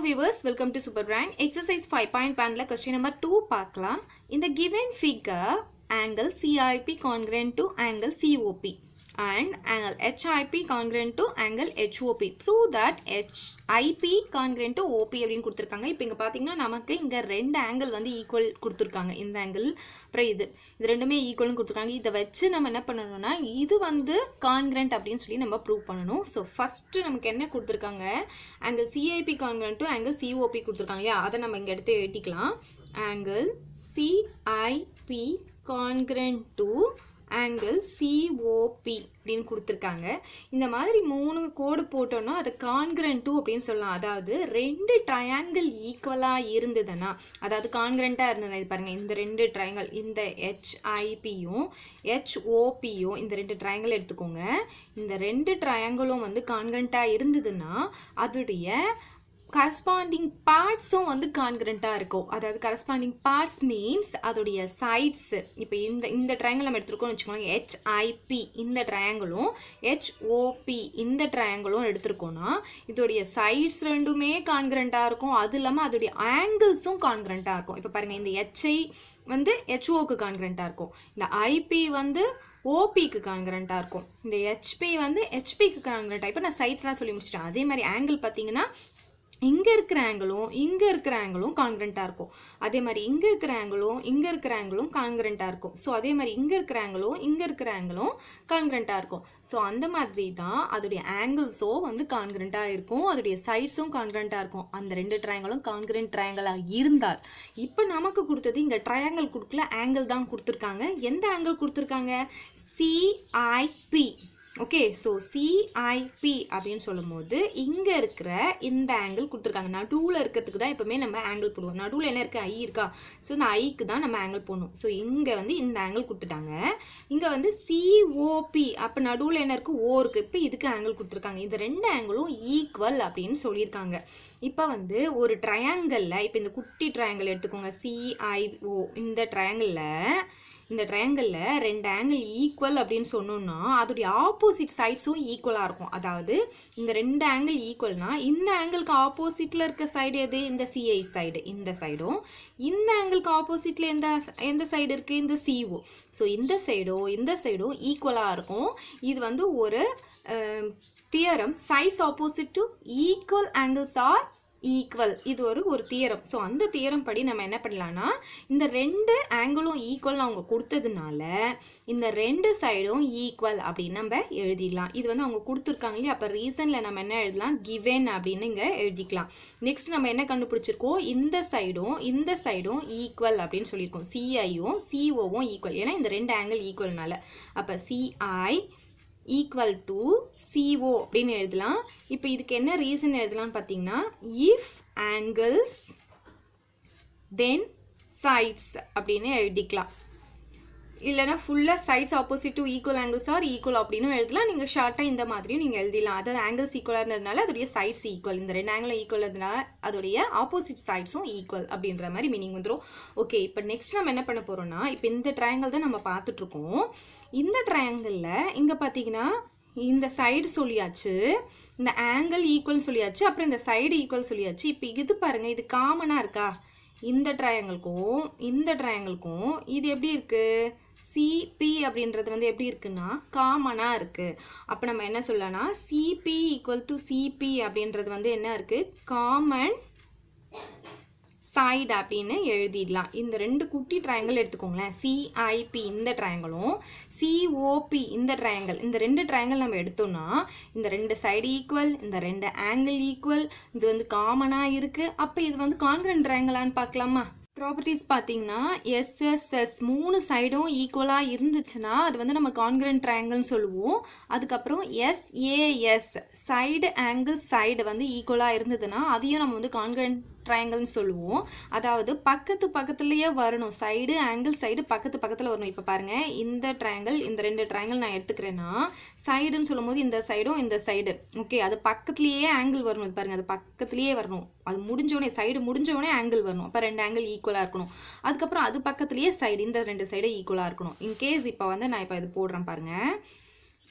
viewers, welcome to Super Brand. Exercise 5.1 question number 2 பார்க்கலாம். In the given figure, angle CIP congruent to angle COP and angle HIP congruent to angle HOP. Prove that HIP congruent to OP அப்படின்னு கொடுத்துருக்காங்க இப்போ இங்கே பார்த்தீங்கன்னா நமக்கு இங்கே ரெண்டு angle வந்து ஈக்குவல் கொடுத்துருக்காங்க இந்த ஆங்கிள் அப்புறம் இது இது ரெண்டுமே ஈக்குவல்னு கொடுத்துருக்காங்க இதை வச்சு நம்ம என்ன பண்ணணும்னா இது வந்து கான்கிரண்ட் அப்படின்னு சொல்லி நம்ம ப்ரூவ் பண்ணணும் ஸோ ஃபஸ்ட்டு நமக்கு என்ன கொடுத்துருக்காங்க angle CIP congruent to angle COP கொடுத்துருக்காங்க இல்லையா அதை நம்ம இங்கே எடுத்து எழுதிக்கலாம் angle CIP congruent to angle COP அப்படின்னு கொடுத்துருக்காங்க இந்த மாதிரி மூணு கோடு போட்டோம்னா அது கான்கிரண்ட் டூ அப்படின்னு சொல்லலாம் அதாவது ரெண்டு ட்ரையாங்கிள் ஈக்குவலாக இருந்ததுன்னா அதாவது கான்கிரண்ட்டாக இருந்ததுன்னா இது பாருங்கள் இந்த ரெண்டு ட்ரையாங்கிள் இந்த ஹெச்ஐபியும் ஹெச்ஓபியும் இந்த ரெண்டு ட்ரையாங்கிள் எடுத்துக்கோங்க இந்த ரெண்டு ட்ரையாங்கிளும் வந்து கான்கிரண்ட்டாக இருந்ததுன்னா அதோடைய கரஸ்பாண்டிங் பார்ட்ஸும் வந்து கான்கிரண்ட்டாக இருக்கும் அதாவது கரஸ்பாண்டிங் பார்ட்ஸ் மீன்ஸ் அதோடைய சைட்ஸ் இப்போ இந்த இந்த ட்ரையாங்கிள் நம்ம எடுத்துருக்கோம்னு வச்சுக்கோங்க ஹெச்ஐபி இந்த ட்ரையாங்கிளும் ஹெச்ஓபி இந்த ட்ரையாங்கிளும் எடுத்திருக்கோம்னா இதோடைய சைட்ஸ் ரெண்டுமே கான்கிரண்ட்டாக இருக்கும் அது இல்லாமல் அதோடைய ஆங்கிள்ஸும் கான்கிரண்ட்டாக இருக்கும் இப்போ பாருங்கள் இந்த ஹெச்ஐ வந்து ஹெச்ஓக்கு கான்கிரண்ட்டாக இருக்கும் இந்த ஐபி வந்து ஓபிக்கு கான்கிரண்ட்டாக இருக்கும் இந்த ஹெச்பி வந்து ஹெச்பிக்கு கான்கிரண்ட்டாக இப்போ நான் சைட்ஸ்லாம் சொல்லி முடிச்சிட்டேன் அதே மாதிரி ஆங்கிள் பார்த்தீங்கன்னா இங்கே இருக்கிற ஆங்கிளும் இங்கே இருக்கிற ஆங்கிளும் கான்கிரண்ட்டாக இருக்கும் அதே மாதிரி இங்கே இருக்கிற ஆங்கிளும் இங்கே இருக்கிற ஆங்கிளும் கான்கிரண்ட்டாக இருக்கும் ஸோ அதே மாதிரி இங்கே இருக்கிற ஆங்கிளும் இங்கே இருக்கிற ஆங்கிளும் கான்கிரண்ட்டாக இருக்கும் ஸோ அந்த மாதிரி தான் அதோடைய ஆங்கிள்ஸோ வந்து கான்கிரண்ட்டாக இருக்கும் அதோடைய சைட்ஸும் கான்கிரண்ட்டாக இருக்கும் அந்த ரெண்டு ட்ரையாங்கிளும் கான்கிரண்ட் ட்ரையாங்கிளாக இருந்தால் இப்போ நமக்கு கொடுத்தது இங்கே ட்ரையாங்கிள் கொடுக்கல ஆங்கிள் தான் கொடுத்துருக்காங்க எந்த ஆங்கிள் கொடுத்துருக்காங்க சிஐபி ஓகே ஸோ சிஐபி அப்படின்னு சொல்லும்போது இங்கே இருக்கிற இந்த ஆங்கிள் கொடுத்துருக்காங்க நடுவில் இருக்கிறதுக்கு தான் எப்போவுமே நம்ம ஆங்கிள் போடுவோம் நடுவில் என்ன இருக்குது ஐ இருக்கா ஸோ இந்த ஐக்கு தான் நம்ம ஆங்கிள் போடணும் ஸோ இங்கே வந்து இந்த ஆங்கிள் கொடுத்துட்டாங்க இங்கே வந்து சிஓபி அப்போ நடுவில் என்ன இருக்குது ஓ இருக்குது இப்போ இதுக்கு ஆங்கிள் கொடுத்துருக்காங்க இந்த ரெண்டு ஆங்கிளும் ஈக்குவல் அப்படின்னு சொல்லியிருக்காங்க இப்போ வந்து ஒரு ட்ரையாங்கிளில் இப்போ இந்த குட்டி ட்ரையாங்கிள் எடுத்துக்கோங்க சிஐஓ இந்த ட்ரையாங்கிளில் இந்த ட்ரையாங்கிளில் ரெண்டு ஆங்கிள் ஈக்குவல் அப்படின்னு சொன்னோம்னா அதோடைய ஆப்போசிட் சைட்ஸும் ஈக்குவலாக இருக்கும் அதாவது இந்த ரெண்டு ஆங்கிள் ஈக்குவல்னா இந்த ஆங்கிளுக்கு ஆப்போசிட்டில் இருக்க சைடு எது இந்த சிஐ சைடு இந்த சைடும் இந்த ஆங்கிளுக்கு ஆப்போசிட்டில் எந்த எந்த சைடு இருக்குது இந்த சிஓ ஸோ இந்த சைடும் இந்த சைடும் ஈக்குவலாக இருக்கும் இது வந்து ஒரு theorem sides opposite to equal angles are equal இது ஒரு ஒரு தியரம் ஸோ அந்த தியரம் படி நம்ம என்ன பண்ணலாம்னா இந்த ரெண்டு ஆங்கிளும் ஈக்குவல் அவங்க கொடுத்ததுனால இந்த ரெண்டு சைடும் ஈக்குவல் அப்படின்னு நம்ம எழுதிடலாம் இது வந்து அவங்க கொடுத்துருக்காங்க இல்லையா அப்போ ரீசனில் நம்ம என்ன எழுதலாம் கிவன் அப்படின்னு இங்கே எழுதிக்கலாம் நெக்ஸ்ட் நம்ம என்ன கண்டுபிடிச்சிருக்கோம் இந்த சைடும் இந்த சைடும் ஈக்குவல் அப்படின்னு சொல்லியிருக்கோம் சிஐயும் சிஓவும் ஈக்குவல் ஏன்னா இந்த ரெண்டு ஆங்கிள் ஈக்குவல்னால அப்போ சிஐ ஈக்குவல் டு சிஓ அப்படின்னு எழுதலாம் இப்போ இதுக்கு என்ன ரீசன் எழுதலாம்னு பார்த்தீங்கன்னா இஃப் ஆங்கிள்ஸ் தென் சைட்ஸ் அப்படின்னு எழுதிக்கலாம் இல்லைனா ஃபுல்லாக sides opposite to equal angles are equal அப்படின்னு எழுதலாம் நீங்கள் ஷார்ட்டாக இந்த மாதிரியும் நீங்கள் எழுதிடலாம் அதாவது ஆங்கிள்ஸ் ஈக்குவலாக இருந்ததுனால அதோடைய சைட்ஸ் ஈக்குவல் இந்த ரெண்டு ஆங்கிளும் ஈக்குவல் இருந்ததுனால அதோடைய ஆப்போசிட் சைட்ஸும் ஈக்குவல் அப்படின்ற மாதிரி மீனிங் வந்துடும் ஓகே இப்போ நெக்ஸ்ட் நம்ம என்ன பண்ண போகிறோம்னா இப்போ இந்த ட்ரையாங்கிள் தான் நம்ம பார்த்துட்ருக்கோம் இந்த ட்ரையாங்கிளில் இங்கே பார்த்தீங்கன்னா இந்த சைடு சொல்லியாச்சு இந்த ஆங்கிள் ஈக்குவல் சொல்லியாச்சு அப்புறம் இந்த சைடு ஈக்குவல் சொல்லியாச்சு இப்போ இது பாருங்கள் இது காமனாக இருக்கா இந்த ட்ரையாங்கிள்க்கும் இந்த ட்ரையாங்கிள்க்கும் இது எப்படி இருக்குது சிபி அப்படின்றது வந்து எப்படி இருக்குன்னா காமனாக இருக்குது அப்போ நம்ம என்ன சொல்லலாம்னா சிபி ஈக்குவல் டு சிபி அப்படின்றது வந்து என்ன இருக்குது காமன் சைடு அப்படின்னு எழுதிடலாம் இந்த ரெண்டு குட்டி ட்ரையாங்கிள் எடுத்துக்கோங்களேன் சிஐபி இந்த ட்ரையாங்கிளும் சிஓபி இந்த ட்ரையாங்கிள் இந்த ரெண்டு ட்ரையாங்கிள் நம்ம எடுத்தோம்னா இந்த ரெண்டு சைடு ஈக்குவல் இந்த ரெண்டு ஆங்கிள் ஈக்குவல் இது வந்து காமனாக இருக்குது அப்போ இது வந்து கான்கிரண்ட் ட்ரையாங்கிளான்னு பார்க்கலாமா ப்ராப்பர்ட்டிஸ் பார்த்தீங்கன்னா எஸ்எஸ்எஸ் மூணு சைடும் ஈக்குவலாக இருந்துச்சுன்னா அது வந்து நம்ம கான்கிரண்ட் ட்ரையாங்கிள்னு சொல்லுவோம் அதுக்கப்புறம் எஸ்ஏஎஸ் சைடு ஆங்கிள் சைடு வந்து ஈக்குவலாக இருந்ததுன்னா அதையும் நம்ம வந்து கான்கிரண்ட் ட்ரையாங்கிள்னு சொல்லுவோம் அதாவது பக்கத்து பக்கத்துலேயே வரணும் சைடு ஆங்கிள் சைடு பக்கத்து பக்கத்தில் வரணும் இப்போ பாருங்கள் இந்த ட்ரையாங்கிள் இந்த ரெண்டு ட்ரையாங்கிள் நான் எடுத்துக்கிறேன்னா சைடுன்னு சொல்லும்போது இந்த சைடும் இந்த சைடு ஓகே அது பக்கத்துலேயே ஆங்கிள் வரணும் இது பாருங்கள் அது பக்கத்துலேயே வரணும் அது முடிஞ்சோடனே சைடு முடிஞ்சோடனே ஆங்கிள் வரணும் அப்போ ரெண்டு ஆங்கிள் ஈக்குவலாக இருக்கணும் அதுக்கப்புறம் அது பக்கத்துலேயே சைடு இந்த ரெண்டு சைடு ஈக்குவலாக இருக்கணும் இன்கேஸ் இப்போ வந்து நான் இப்போ இது போடுறேன் பாருங்கள்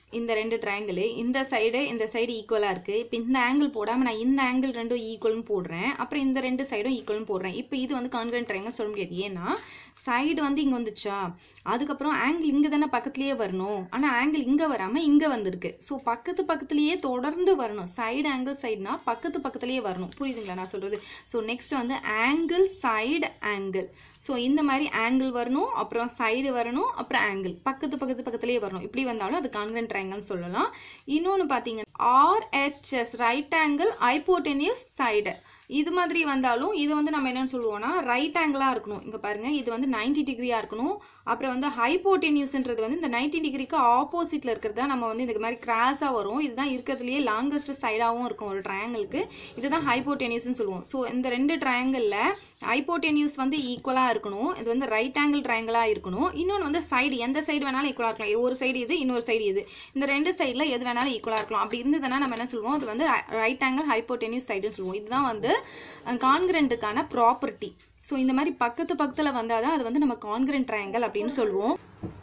இந்த ரெண்டு ட்ரையாங்கிள் இந்த சைடு இந்த சைடு ஈக்குவலாக இருக்குது இப்போ இந்த ஆங்கிள் போடாமல் நான் இந்த ஆங்கிள் ரெண்டும் ஈக்குவல்னு போடுறேன் அப்புறம் இந்த ரெண்டு சைடும் ஈக்குவல்னு போடுறேன் இப்போ இது வந்து கான்கிரண்ட் ட்ரையாங்கிள் சொல்ல முடியாது ஏன்னா சைடு வந்து இங்கே வந்துச்சா அதுக்கப்புறம் ஆங்கிள் இங்கே தானே பக்கத்துலேயே வரணும் ஆனால் ஆங்கிள் இங்கே வராமல் இங்கே வந்திருக்கு ஸோ பக்கத்து பக்கத்துலேயே தொடர்ந்து வரணும் சைடு ஆங்கிள் சைடுனா பக்கத்து பக்கத்துலேயே வரணும் புரியுதுங்களா நான் சொல்கிறது ஸோ நெக்ஸ்ட் வந்து ஆங்கிள் சைடு ஆங்கிள் ஸோ இந்த மாதிரி ஆங்கிள் வரணும் அப்புறம் சைடு வரணும் அப்புறம் ஆங்கிள் பக்கத்து பக்கத்து பக்கத்துலேயே வரணும் இப்படி வந்தாலும் அது கான்கிரண்ட் ட்ரையாங்கிள் சொல்லலாம் இன்னொன்று பார்த்தீங்கன்னா RHS right angle hypotenuse side இது மாதிரி வந்தாலும் இது வந்து நம்ம என்னன்னு சொல்லுவோம்னா ரைட் ஆங்கிளாக இருக்கணும் இங்கே பாருங்க இது வந்து 90 டிகிரியாக இருக்கணும் அப்புறம் வந்து ஹைப்போட்டெனியூஸ்ன்றது வந்து இந்த 90 டிகிரிக்கு ஆப்போசிட்டில் இருக்கிறது தான் நம்ம வந்து இந்த மாதிரி கிராஸாக வரும் இதுதான் இருக்கிறதுலையே லாங்கஸ்ட் சைடாகவும் இருக்கும் ஒரு ட்ரையாங்கிளுக்கு இதுதான் ஹைப்போட்டெனியூஸ்னு சொல்லுவோம் ஸோ இந்த ரெண்டு ட்ரையாங்கிளில் ஹைப்போட்டெனியூஸ் வந்து ஈக்குவலாக இருக்கணும் இது வந்து ரைட் ஆங்கிள் ட்ரையாங்கிளாக இருக்கணும் இன்னொன்று வந்து சைடு எந்த சைடு வேணாலும் ஈக்குவலாக இருக்கலாம் ஒரு சைடு இது இன்னொரு சைடு இது இந்த ரெண்டு சைடில் எது வேணாலும் ஈக்குவலாக இருக்கலாம் அப்படி இருந்ததுன்னா நம்ம என்ன சொல்லுவோம் அது வந்து ரைட் ஆங்கிள் ஹைப்போட்டெனியூஸ் சைடுன்னு சொல்லுவோம் இதுதான் வந்து கான்கிரண்ட்டுக்கான ப்ராப்பர்ட்டி ஸோ இந்த மாதிரி பக்கத்து பக்கத்தில் வந்தால் தான் அது வந்து நம்ம கான்கிரண்ட் ட்ரையாங்கிள் அப்படின்னு சொல்லுவோம்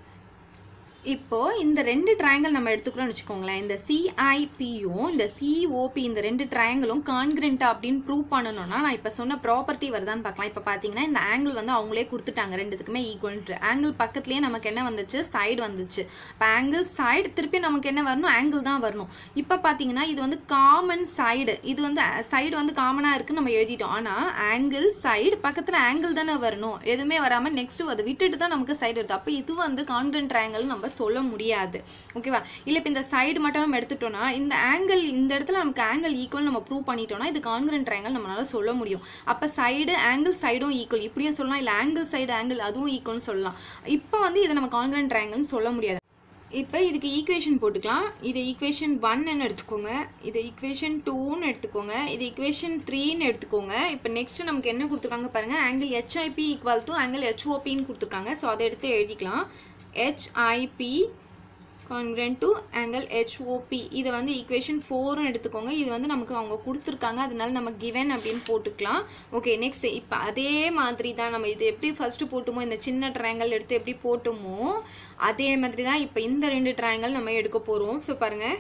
இப்போ இந்த ரெண்டு ட்ரையாங்கிள் நம்ம எடுத்துக்கிறோம்னு வச்சுக்கோங்களேன் இந்த சிஐபியும் இந்த சிஓபி இந்த ரெண்டு ட்ரையாங்கிளும் கான்கிரண்டா அப்படின்னு ப்ரூவ் பண்ணணும்னா நான் இப்போ சொன்ன ப்ராப்பர்ட்டி வருதான்னு பார்க்கலாம் இப்போ பார்த்தீங்கன்னா இந்த ஆங்கிள் வந்து அவங்களே கொடுத்துட்டாங்க ரெண்டுத்துக்குமே ஈக்குவல் ஆங்கிள் பக்கத்துலேயே நமக்கு என்ன வந்துச்சு சைடு வந்துச்சு இப்போ ஆங்கிள் சைடு திருப்பி நமக்கு என்ன வரணும் ஆங்கிள் தான் வரணும் இப்போ பார்த்தீங்கன்னா இது வந்து காமன் சைடு இது வந்து சைடு வந்து காமனாக இருக்குன்னு நம்ம எழுதிட்டோம் ஆனால் ஆங்கிள் சைடு பக்கத்தில் ஆங்கிள் தானே வரணும் எதுவுமே வராமல் நெக்ஸ்ட் அதை விட்டுட்டு தான் நமக்கு சைடு வருது அப்போ இது வந்து கான்கிரண்ட் ட்ரையாங்கிள் நம்ம சொல்ல முடியாது ஓகேவா இல்லை இப்போ இந்த சைடு மட்டும் நம்ம எடுத்துட்டோம்னா இந்த ஆங்கிள் இந்த இடத்துல நமக்கு ஆங்கிள் ஈக்குவல் நம்ம ப்ரூவ் பண்ணிட்டோம்னா இது கான்கிரண்ட் ட்ரையாங்கிள் நம்மளால சொல்ல முடியும் அப்போ சைடு ஆங்கிள் சைடும் ஈக்குவல் இப்படியும் சொல்லலாம் இல்லை ஆங்கிள் சைடு ஆங்கிள் அதுவும் ஈக்குவல்னு சொல்லலாம் இப்போ வந்து இதை நம்ம கான்கிரண்ட் ட்ரையாங்கிள்னு சொல்ல முடியாது இப்போ இதுக்கு ஈக்குவேஷன் போட்டுக்கலாம் இது ஈக்குவேஷன் ஒன்னு எடுத்துக்கோங்க இது ஈக்குவேஷன் டூன்னு எடுத்துக்கோங்க இது ஈக்குவேஷன் த்ரீன்னு எடுத்துக்கோங்க இப்போ நெக்ஸ்ட் நமக்கு என்ன கொடுத்துருக்காங்க பாருங்க angle HIP equal to angle ஹெச்ஓபின்னு கொடுத்துருக்காங்க ஸோ அதை எடுத்து எழுதிக்கலாம் HIP congruent to angle HOP இதை வந்து ஈக்குவேஷன் ஃபோர்னு எடுத்துக்கோங்க இது வந்து நமக்கு அவங்க கொடுத்துருக்காங்க அதனால நம்ம கிவன் அப்படின்னு போட்டுக்கலாம் ஓகே நெக்ஸ்ட் இப்போ அதே மாதிரி தான் நம்ம இது எப்படி ஃபர்ஸ்ட் போட்டுமோ இந்த சின்ன ட்ரையாங்கல் எடுத்து எப்படி போட்டுமோ அதே மாதிரி தான் இப்போ இந்த ரெண்டு ட்ரையாங்கல் நம்ம எடுக்க போகிறோம் ஸோ பாருங்கள்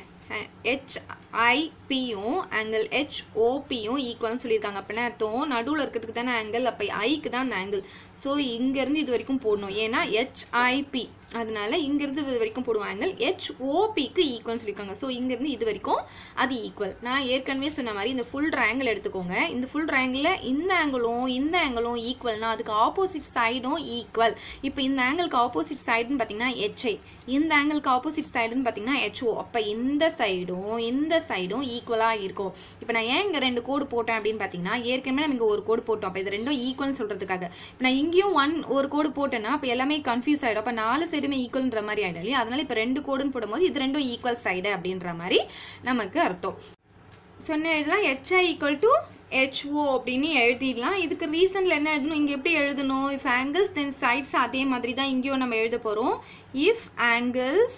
ஹெச்ஐபியும் ஆங்கிள் ஹெச்ஓபியும் ஈக்குவல்னு சொல்லியிருக்காங்க அப்படின்னா அர்த்தம் நடுவில் இருக்கிறதுக்கு தானே ஆங்கிள் அப்போ ஐக்கு தான் அந்த ஆங்கிள் ஸோ இங்கேருந்து இது வரைக்கும் போடணும் ஏன்னா ஹெச்ஐபி அதனால இங்கேருந்து இது வரைக்கும் போடுவோம் ஆங்கிள் ஹெச்ஓபிக்கு ஈக்குவல்னு சொல்லியிருக்காங்க ஸோ இங்கேருந்து இது வரைக்கும் அது ஈக்குவல் நான் ஏற்கனவே சொன்ன மாதிரி இந்த ஃபுல் ட்ரையாங்கிள் எடுத்துக்கோங்க இந்த ஃபுல் ட்ரையாங்கிளில் இந்த ஆங்கிளும் இந்த ஆங்கிளும் ஈக்குவல்னா அதுக்கு ஆப்போசிட் சைடும் ஈக்குவல் இப்போ இந்த ஆங்கிளுக்கு ஆப்போசிட் சைடுன்னு பார்த்தீங்கன்னா ஹெச்ஐ இந்த ஆங்கிளுக்கு ஆப்போசிட் சைடுன்னு பார்த்தீங்கன்னா ஹெச்ஓ அப்போ இந்த சைடும் இந்த சைடும் ஈக்குவலாக இருக்கும் இப்போ நான் ஏன் இங்கே ரெண்டு கோடு போட்டேன் அப்படின்னு பார்த்தீங்கன்னா ஏற்கனவே நம்ம இங்கே ஒரு கோடு போட்டோம் அப்போ இது ரெண்டும் ஈக்குவல்னு சொல்கிறதுக்காக இப்போ நான் இங்கேயும் ஒன் ஒரு கோடு போட்டேன்னா அப்போ எல்லாமே கன்ஃபியூஸ் ஆகிடும் அப்போ நாலு சைடுமே ஈக்குவல்ன்ற மாதிரி ஆகிடும் இல்லையா அதனால இப்போ ரெண்டு கோடுன்னு போடும்போது இது ரெண்டும் ஈக்குவல் சைடு அப்படின்ற மாதிரி நமக்கு அர்த்தம் சொன்ன இதெல்லாம் ஹெச்ஐ ஈக்குவல் டு ஹெச்ஓ அப்படின்னு எழுதிடலாம் இதுக்கு ரீசனில் என்ன எழுதணும் இங்கே எப்படி எழுதணும் இஃப் ஆங்கிள்ஸ் தென் சைட்ஸ் அதே மாதிரி தான் இங்கேயும் நம்ம எழுத போகிறோம் இஃப் ஆங்கிள்ஸ்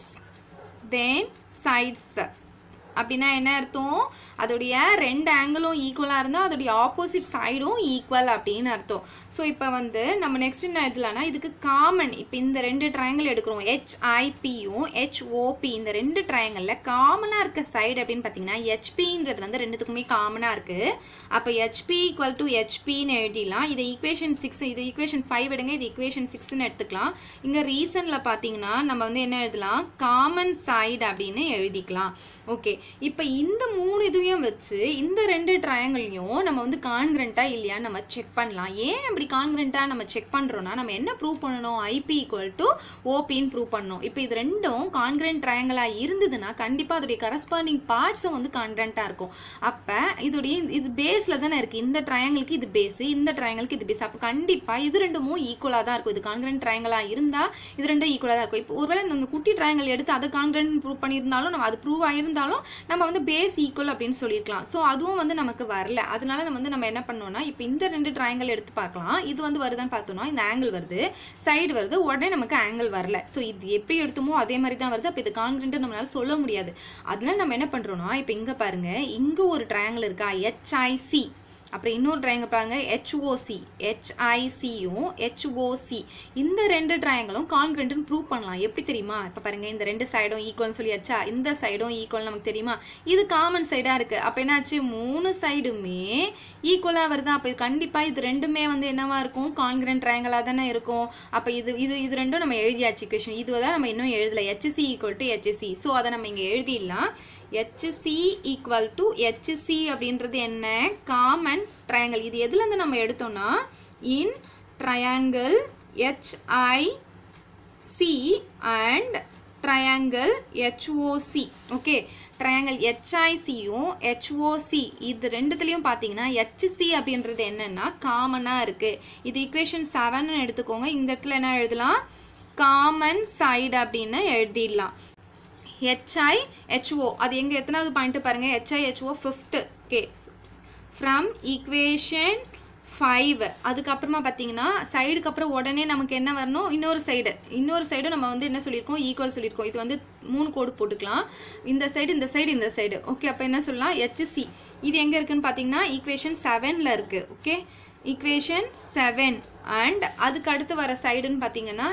தென் சைட்ஸ் அப்படின்னா என்ன அர்த்தம் அதோடைய ரெண்டு ஆங்கிளும் ஈக்குவலாக இருந்தால் அதோடைய ஆப்போசிட் சைடும் ஈக்குவல் அப்படின்னு அர்த்தம் ஸோ இப்போ வந்து நம்ம நெக்ஸ்ட் என்ன எழுதலாம்னா இதுக்கு காமன் இப்போ இந்த ரெண்டு ட்ரையாங்கிள் எடுக்கிறோம் ஹெச்ஐபியும் ஹெச்ஓபி இந்த ரெண்டு ட்ரையாங்கிளில் காமனாக இருக்க சைடு அப்படின்னு பார்த்தீங்கன்னா ஹெச்பின்றது வந்து ரெண்டுத்துக்குமே காமனாக இருக்குது அப்போ ஹெச்பி ஈக்குவல் டு ஹெச்பின்னு எழுதிடலாம் இதை ஈக்குவேஷன் சிக்ஸ் இது ஈக்குவேஷன் ஃபைவ் எடுங்க இது ஈக்குவேஷன் சிக்ஸ்னு எடுத்துக்கலாம் இங்கே ரீசனில் பார்த்தீங்கன்னா நம்ம வந்து என்ன எழுதலாம் காமன் சைடு அப்படின்னு எழுதிக்கலாம் ஓகே இப்போ இந்த மூணு இதுவையும் வச்சு இந்த ரெண்டு ட்ரையாங்கிளையும் நம்ம வந்து கான்கிரண்டா இல்லையான்னு நம்ம செக் பண்ணலாம் ஏன் அப்படி கான்கிரண்டா நம்ம செக் பண்ணுறோம்னா நம்ம என்ன ப்ரூவ் பண்ணணும் ஐபி ஈக்குவல் டு ஓபின்னு ப்ரூவ் பண்ணணும் இப்போ இது ரெண்டும் கான்கிரண்ட் ட்ரையாங்கிளாக இருந்ததுன்னா கண்டிப்பாக அதோடைய கரஸ்பாண்டிங் பார்ட்ஸும் வந்து கான்கிரண்ட்டாக இருக்கும் அப்போ இதோடைய இது பேஸில் தானே இருக்குது இந்த ட்ரையாங்கிளுக்கு இது பேஸ் இந்த ட்ரையாங்கிளுக்கு இது பேஸ் அப்போ கண்டிப்பாக இது ரெண்டுமும் ஈக்குவலாக தான் இருக்கும் இது கான்கிரண்ட் ட்ரையாங்கிளாக இருந்தால் இது ரெண்டும் ஈக்குவலாக தான் இருக்கும் இப்போ ஒருவேளை இந்த குட்டி ட்ரையாங்கிள் எடுத்து அதை கான்கிரண்ட் ப்ரூவ் பண்ணியிருந்தாலும் நம்ம அது ப்ரூவ் ஆயிருந்தாலும் நம்ம வந்து பேஸ் ஈக்குவல் அப்படின்னு சொல்லியிருக்கலாம் ஸோ அதுவும் வந்து நமக்கு வரல அதனால நம்ம வந்து நம்ம என்ன பண்ணோம்னா இப்போ இந்த ரெண்டு ட்ரையாங்கிள் எடுத்து பார்க்கலாம் இது வந்து வருதான்னு பார்த்தோம்னா இந்த ஆங்கிள் வருது சைடு வருது உடனே நமக்கு ஆங்கிள் வரல ஸோ இது எப்படி எடுத்தோமோ அதே மாதிரி தான் வருது அப்போ இது கான்கிரண்ட் நம்மளால சொல்ல முடியாது அதனால நம்ம என்ன பண்ணுறோம்னா இப்போ இங்கே பாருங்க இங்கே ஒரு ட்ரையாங்கிள் இருக்கா ஹெச்ஐசி அப்புறம் இன்னொரு ட்ரையாங்கிள் பாருங்க ஹெச்ஓசி ஹெச்ஐசியும் ஹெச்ஓசி இந்த ரெண்டு ட்ரையாங்கிளும் கான்கிரண்ட்னு ப்ரூவ் பண்ணலாம் எப்படி தெரியுமா இப்போ பாருங்க இந்த ரெண்டு சைடும் ஈக்குவல்னு சொல்லியாச்சா இந்த சைடும் ஈக்குவல் நமக்கு தெரியுமா இது காமன் சைடாக இருக்கு அப்போ என்னாச்சு மூணு சைடுமே ஈக்குவலாக வருது அப்போ இது கண்டிப்பாக இது ரெண்டுமே வந்து என்னவா இருக்கும் கான்கிரண்ட் ட்ரையாங்கிளாக தானே இருக்கும் அப்போ இது இது இது ரெண்டும் நம்ம எழுதியாச்சு கொஷின் இது தான் நம்ம இன்னும் எழுதலை HC equal to HC so அதை நம்ம இங்கே எழுதிடலாம் ஹெச்சி ஈக்குவல் டு ஹெச்சி அப்படின்றது என்ன காமன் ட்ரையாங்கிள் இது எதுலேருந்து நம்ம எடுத்தோம்னா in triangle HI C and triangle HOC okay triangle ஹெச்ஐசியும் ஹெச்ஓசி இது ரெண்டுத்துலேயும் பார்த்தீங்கன்னா ஹெச்சி அப்படின்றது என்னன்னா காமனாக இருக்குது இது ஈக்குவேஷன் செவன் எடுத்துக்கோங்க இந்த இடத்துல என்ன எழுதலாம் காமன் சைடு அப்படின்னு எழுதிடலாம் ஹெச்ஐ ஹெச்ஓ அது எங்கே எத்தனாவது பாயிண்ட் பாருங்க HI HO fifth okay from equation five அதுக்கப்புறமா பார்த்தீங்கன்னா சைடுக்கு அப்புறம் உடனே நமக்கு என்ன வரணும் இன்னொரு சைடு இன்னொரு சைடு நம்ம வந்து என்ன சொல்லியிருக்கோம் ஈக்குவல் சொல்லியிருக்கோம் இது வந்து மூணு கோடு போட்டுக்கலாம் இந்த சைடு இந்த சைடு இந்த சைடு ஓகே அப்போ என்ன சொல்லலாம் ஹெச்சி இது எங்கே இருக்குன்னு பார்த்தீங்கன்னா ஈக்குவேஷன் செவனில் இருக்குது ஓகே ஈக்குவேஷன் செவன் அண்ட் அதுக்கு அடுத்து வர சைடுன்னு பார்த்தீங்கன்னா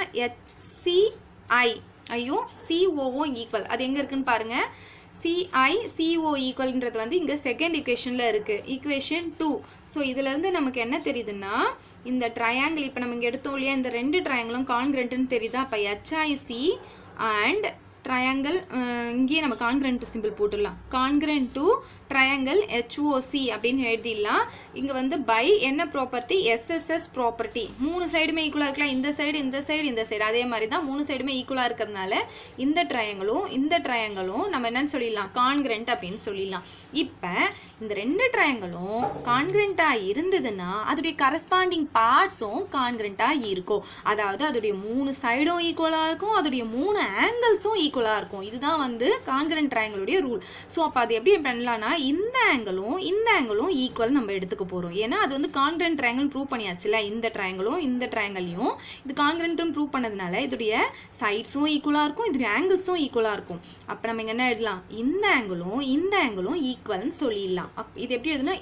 ஹெச்சிஐ ஐயும் சிஓவும் ஈக்குவல் அது எங்கே இருக்குன்னு பாருங்க சிஐ சிஓ ஈக்குவல்ன்றது வந்து இங்கே செகண்ட் ஈக்குவேஷனில் இருக்குது ஈக்குவேஷன் டூ ஸோ இதுலேருந்து நமக்கு என்ன தெரியுதுன்னா இந்த ட்ரையாங்கிள் இப்போ நம்ம இங்கே எடுத்தோம் இல்லையா இந்த ரெண்டு ட்ரையாங்கிளும் கான்கிரண்ட்னு தெரியுதா அப்போ ஹெச்ஐசி அண்ட் ட்ரையாங்கிள் இங்கேயே நம்ம கான்கிரண்ட் சிம்பிள் போட்டுடலாம் கான்கிரண்ட் டு ட்ரையாங்கிள் ஹெச்ஓசி அப்படின்னு எழுதிடலாம் இங்கே வந்து பை என்ன ப்ராப்பர்ட்டி எஸ்எஸ்எஸ் ப்ராப்பர்ட்டி மூணு சைடுமே ஈக்குவலாக இருக்கலாம் இந்த சைடு இந்த சைடு இந்த சைடு அதே மாதிரி தான் மூணு சைடுமே ஈக்குவலாக இருக்கிறதுனால இந்த ட்ரையாங்கிளும் இந்த ட்ரையாங்கிளும் நம்ம என்னன்னு சொல்லிடலாம் கான்கிரண்ட் அப்படின்னு சொல்லிடலாம் இப்போ இந்த ரெண்டு ட்ரையாங்கிளும் கான்கிரண்ட்டாக இருந்ததுன்னா அதோடைய கரஸ்பாண்டிங் பார்ட்ஸும் கான்கிரண்ட்டாக இருக்கும் அதாவது அதோடைய மூணு சைடும் ஈக்குவலாக இருக்கும் அதோடைய மூணு ஆங்கிள்ஸும் ஈக்குவலாக இருக்கும் இதுதான் வந்து கான்கிரண்ட் ட்ரையாங்கிளுடைய ரூல் ஸோ அப்போ அது எப்படி பண்ணலாம்னா இந்த ஆங்கிளும் இந்த ஆங்கிளும் ஈக்குவல் நம்ம எடுத்துக்க போகிறோம் ஏன்னா அது வந்து கான்கிரண்ட் ட்ரையாங்கிள் ப்ரூவ் பண்ணியாச்சுல இந்த ட்ரையாங்கிளும் இந்த ட்ரையாங்கிளையும் இது கான்கிரண்ட்டும் ப்ரூவ் பண்ணதுனால இதோடைய சைட்ஸும் ஈக்குவலாக இருக்கும் இதோடைய ஆங்கிள்ஸும் ஈக்குவலாக இருக்கும் அப்போ நம்ம இங்கே என்ன எழுதலாம் இந்த ஆங்கிளும் இந்த ஆங்கிளும் ஈக்குவல்னு சொல்லிடலாம் அப் இது எப்படி எழுதுனா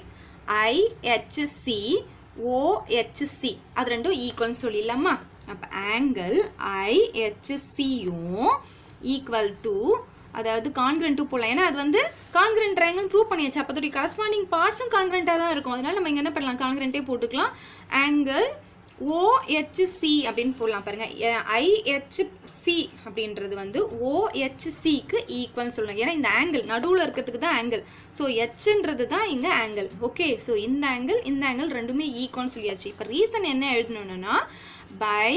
ஐஹெச்சி ஓஹெச்சி அது ரெண்டும் ஈக்குவல்னு சொல்லிடலாமா அப்போ ஆங்கிள் ஐஹெச்சியும் ஈக்குவல் டு அதாவது கான்கிரண்ட் டூ போடலாம் ஏன்னா அது வந்து கான்கிரண்ட் ட்ரையாங்கிள் ப்ரூவ் பண்ணியாச்சு அப்போ அதோடைய கரஸ்பாண்டிங் பார்ட்ஸும் கான்கிரண்ட்டாக தான் இருக்கும் அதனால நம்ம இங்கே என்ன பண்ணலாம் கான்கிரண்ட்டே போட்டுக்கலாம் ஆங்கிள் ஓஹெச்சி அப்படின்னு போடலாம் பாருங்க ஐஹெச்சி அப்படின்றது வந்து ஓஹெச்சிக்கு ஈக்குவல்னு சொல்லணும் ஏன்னா இந்த ஆங்கிள் நடுவில் இருக்கிறதுக்கு தான் ஆங்கிள் ஸோ ஹெச்ன்றது தான் இங்கே ஆங்கிள் ஓகே ஸோ இந்த ஆங்கிள் இந்த ஆங்கிள் ரெண்டுமே ஈக்குவல்னு சொல்லியாச்சு இப்போ ரீசன் என்ன எழுதணும்னா பை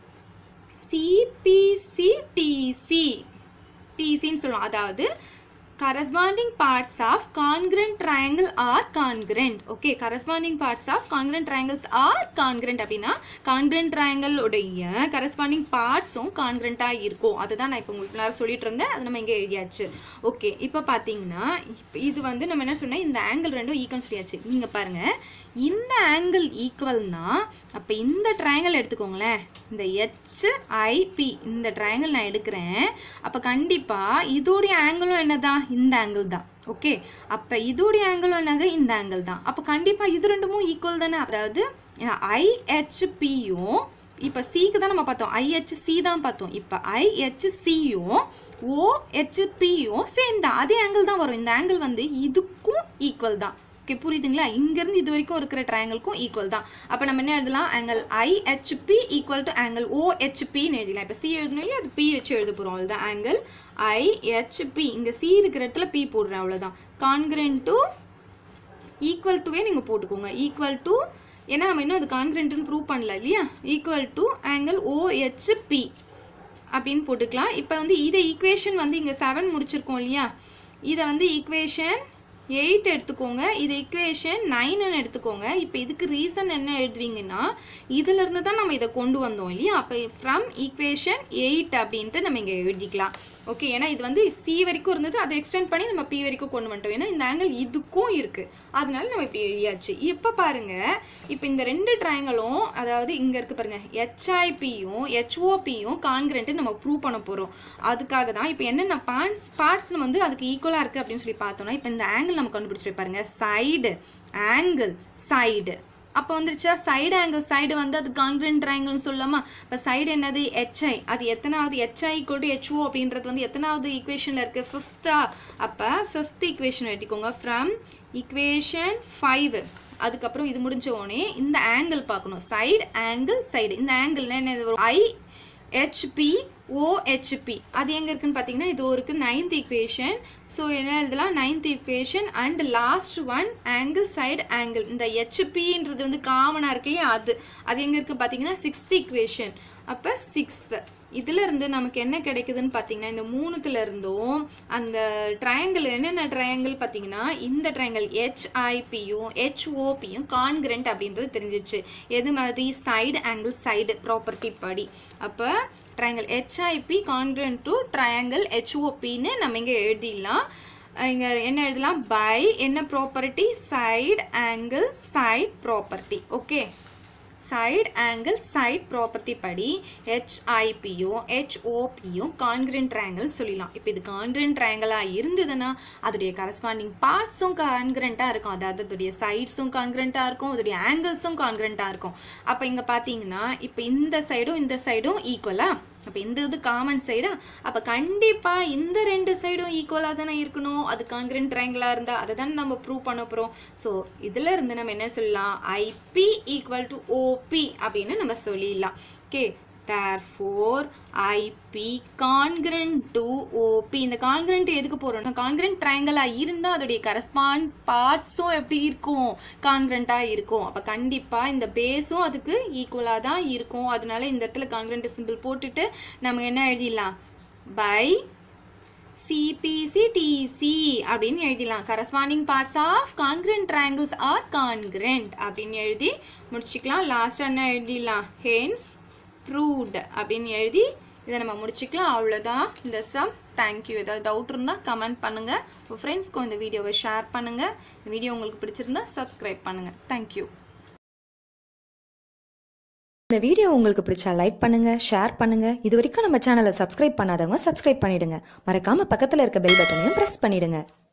சிபிசிடிசி டிசின்னு சொல்லுவோம் அதாவது corresponding parts of congruent triangle are congruent okay corresponding parts of congruent triangles are congruent அப்படின்னா congruent triangle உடைய corresponding partsம் congruent ஆ இருக்கும் அதுதான் நான் இப்போ உங்களுக்கு நேரம் சொல்லிட்டு இருந்தேன் அது நம்ம இங்கே எழுதியாச்சு ஓகே இப்போ பார்த்தீங்கன்னா இப்ப இது வந்து நம்ம என்ன சொன்னோம் இந்த ஆங்கிள் ரெண்டும் ஈக்குவல் சொல்லியாச்சு இங்கே பாருங்க இந்த ஆங்கிள் ஈக்குவல்னா அப்போ இந்த ட்ரையாங்கிள் எடுத்துக்கோங்களேன் இந்த ஹெச்ஐபி இந்த ட்ரையாங்கிள் நான் எடுக்கிறேன் அப்போ கண்டிப்பாக இதோடைய ஆங்கிளும் என்னதான் இந்த ஆங்கிள் தான் ஓகே அப்போ இதோடைய ஆங்கிளும் என்னது இந்த ஆங்கிள் தான் அப்போ கண்டிப்பாக இது ரெண்டுமும் ஈக்குவல் தானே அதாவது ஐஹெச்பியும் இப்போ சிக்கு தான் நம்ம பார்த்தோம் ஐஹெச்சி தான் பார்த்தோம் இப்போ ஐஹெச்சியும் ஓஹெச்பியும் சேம் தான் அதே ஆங்கிள் தான் வரும் இந்த ஆங்கிள் வந்து இதுக்கும் ஈக்குவல் தான் ஓகே புரியுதுங்களா இங்கேருந்து இது வரைக்கும் இருக்கிற ட்ரையாங்கிள்க்கும் ஈக்குவல் தான் அப்போ நம்ம என்ன எழுதலாம் angle IHP equal to angle ஓஹெச்பின்னு எழுதலாம் இப்போ சி எழுதணும் இல்லையா அது பி வச்சு எழுத போகிறோம் அவ்வளோதான் ஆங்கிள் ஐஹெச்பி இங்கே சி இருக்கிற இடத்துல பி போடுறேன் அவ்வளோதான் கான்கிரன் டு ஈக்குவல் டுவே நீங்கள் போட்டுக்கோங்க ஈக்குவல் டு ஏன்னா நம்ம இன்னும் அது கான்கிரண்ட்னு ப்ரூவ் பண்ணல இல்லையா ஈக்குவல் டு ஆங்கிள் ஓஹெச்பி அப்படின்னு போட்டுக்கலாம் இப்போ வந்து இதை ஈக்குவேஷன் வந்து இங்கே செவன் முடிச்சிருக்கோம் இல்லையா இதை வந்து ஈக்குவேஷன் எயிட் எடுத்துக்கோங்க இது ஈக்குவேஷன் நைன்னு எடுத்துக்கோங்க இப்போ இதுக்கு ரீசன் என்ன எழுதுவீங்கன்னா இதிலிருந்து தான் நம்ம இதை கொண்டு வந்தோம் இல்லையா அப்போ ஃப்ரம் ஈக்குவேஷன் எயிட் அப்படின்ட்டு நம்ம இங்கே எழுதிக்கலாம் ஓகே ஏன்னா இது வந்து சி வரைக்கும் இருந்தது அதை எக்ஸ்டெண்ட் பண்ணி நம்ம பி வரைக்கும் கொண்டு வந்துட்டோம் ஏன்னா இந்த ஆங்கிள் இதுக்கும் இருக்குது அதனால நம்ம இப்படி எழுதியாச்சு இப்போ பாருங்க இப்போ இந்த ரெண்டு ட்ரையாங்கிளும் அதாவது இங்கே இருக்கு பாருங்க ஹெச்ஐபியும் ஹெச்ஓபியும் கான்கிரண்ட்டு நம்ம ப்ரூவ் பண்ண போகிறோம் அதுக்காக தான் இப்போ என்னென்ன பார்ட்ஸ் பார்ட்ஸ் வந்து அதுக்கு ஈக்குவலாக இருக்குது அப்படின்னு சொல்லி பார்த்தோம்னா இப்போ இந்த ஆங்கிள் ஆங்கிள் நம்ம கண்டுபிடிச்சிட்டு பாருங்க சைடு ஆங்கிள் சைடு அப்போ வந்துருச்சா சைடு ஆங்கிள் சைடு வந்து அது கான்கிரண்ட் ட்ரையாங்கிள்னு சொல்லலாமா இப்போ சைடு என்னது ஹெச்ஐ அது எத்தனாவது ஹெச்ஐ ஈக்குவல் ஹெச்ஓ அப்படின்றது வந்து எத்தனாவது ஈக்குவேஷனில் இருக்குது ஃபிஃப்த்தா அப்போ ஃபிஃப்த் ஈக்குவேஷன் எடுத்துக்கோங்க ஃப்ரம் ஈக்குவேஷன் ஃபைவ் அதுக்கப்புறம் இது முடிஞ்ச உடனே இந்த ஆங்கிள் பார்க்கணும் சைடு ஆங்கிள் சைடு இந்த ஆங்கிள்னா என்னது வரும் ஐ ஹெச்பி ஓஹெச்பி அது எங்கே இருக்குன்னு பார்த்தீங்கன்னா இது ஒரு நைன்த் ஈக்குவேஷன் ஸோ என்ன எழுதலாம் ninth equation and last one angle side angle இந்த ஹெச்பின்றது வந்து காமனாக இருக்கு இல்லையா அது அது எங்கே இருக்குது பார்த்தீங்கன்னா சிக்ஸ்த் ஈக்குவேஷன் அப்போ சிக்ஸ் இதுல இருந்து நமக்கு என்ன கிடைக்குதுன்னு பார்த்தீங்கன்னா இந்த மூணுத்துல இருந்தும் அந்த ட்ரையாங்கிள் என்னென்ன ட்ரையாங்கிள் பார்த்தீங்கன்னா இந்த ட்ரையாங்கிள் ஹெச்ஐபியும் ஹெச்ஓபியும் கான்கிரண்ட் அப்படின்றது தெரிஞ்சிச்சு எது மாதிரி சைடு ஆங்கிள் சைடு ப்ராப்பர்ட்டி படி அப்போ triangle HIP congruent to triangle ஹெச்ஓபின்னு நம்ம இங்கே எழுதிடலாம் இங்கே என்ன எழுதலாம் பை என்ன property side angle side property okay side angle side property படி ஹெச்ஐபியும் ஹெச்ஓபியும் கான்கிரண்ட் ட்ரையாங்கிள் சொல்லலாம் இப்போ இது கான்கிரண்ட் ட்ரையாங்கிளாக இருந்ததுன்னா அதோடைய கரஸ்பாண்டிங் பார்ட்ஸும் கான்கிரண்ட்டாக இருக்கும் அதாவது அதோடைய சைட்ஸும் கான்கிரண்ட்டாக இருக்கும் அதோடைய ஆங்கிள்ஸும் கான்கிரண்ட்டாக இருக்கும் அப்போ இங்கே பார்த்தீங்கன்னா இப்போ இந்த சைடும் இந்த சைடும் ஈக்குவலாக அப்போ இந்த இது காமன் சைடா அப்போ கண்டிப்பாக இந்த ரெண்டு சைடும் ஈக்குவலாக தானே இருக்கணும் அது கான்கிரண்ட் ட்ரையாங்கிளாக இருந்தால் அதை தானே நம்ம ப்ரூவ் பண்ண போகிறோம் ஸோ இதில் இருந்து நம்ம என்ன சொல்லலாம் ஐபி ஈக்குவல் டு ஓபி அப்படின்னு நம்ம சொல்லிடலாம் okay therefore IP congruent to OP இந்த கான்கிரண்ட் எதுக்கு போகிறோம்னா கான்கிரண்ட் ட்ரையாங்கிளாக இருந்தால் அதோடைய கரஸ்பாண்ட் பார்ட்ஸும் எப்படி இருக்கும் கான்கிரண்ட்டாக இருக்கும் அப்போ கண்டிப்பாக இந்த பேஸும் அதுக்கு ஈக்குவலாக தான் இருக்கும் அதனால இந்த இடத்துல கான்கிரண்ட் சிம்பிள் போட்டுட்டு நம்ம என்ன எழுதிடலாம் பை சிபிசிடிசி அப்படின்னு எழுதிடலாம் corresponding parts of congruent triangles are congruent அப்படின்னு எழுதி முடிச்சுக்கலாம் லாஸ்ட் என்ன எழுதிடலாம் ஹென்ஸ் ப்ரூவ்ட் அப்படின்னு எழுதி இதை நம்ம முடிச்சுக்கலாம் அவ்வளோதான் இந்த சம் தேங்க்யூ ஏதாவது டவுட் இருந்தால் கமெண்ட் பண்ணுங்கள் உங்கள் ஃப்ரெண்ட்ஸ்க்கும் இந்த வீடியோவை ஷேர் பண்ணுங்கள் இந்த வீடியோ உங்களுக்கு பிடிச்சிருந்தா சப்ஸ்கிரைப் பண்ணுங்கள் தேங்க்யூ இந்த வீடியோ உங்களுக்கு பிடிச்சா லைக் பண்ணுங்க ஷேர் பண்ணுங்க இது வரைக்கும் நம்ம சேனலை சப்ஸ்கிரைப் பண்ணாதவங்க சப்ஸ்கிரைப் பண்ணிடுங்க மறக்காம பக்கத்துல இருக்க பெல் பட்டனையும் பிரஸ் பண்ணிடுங்க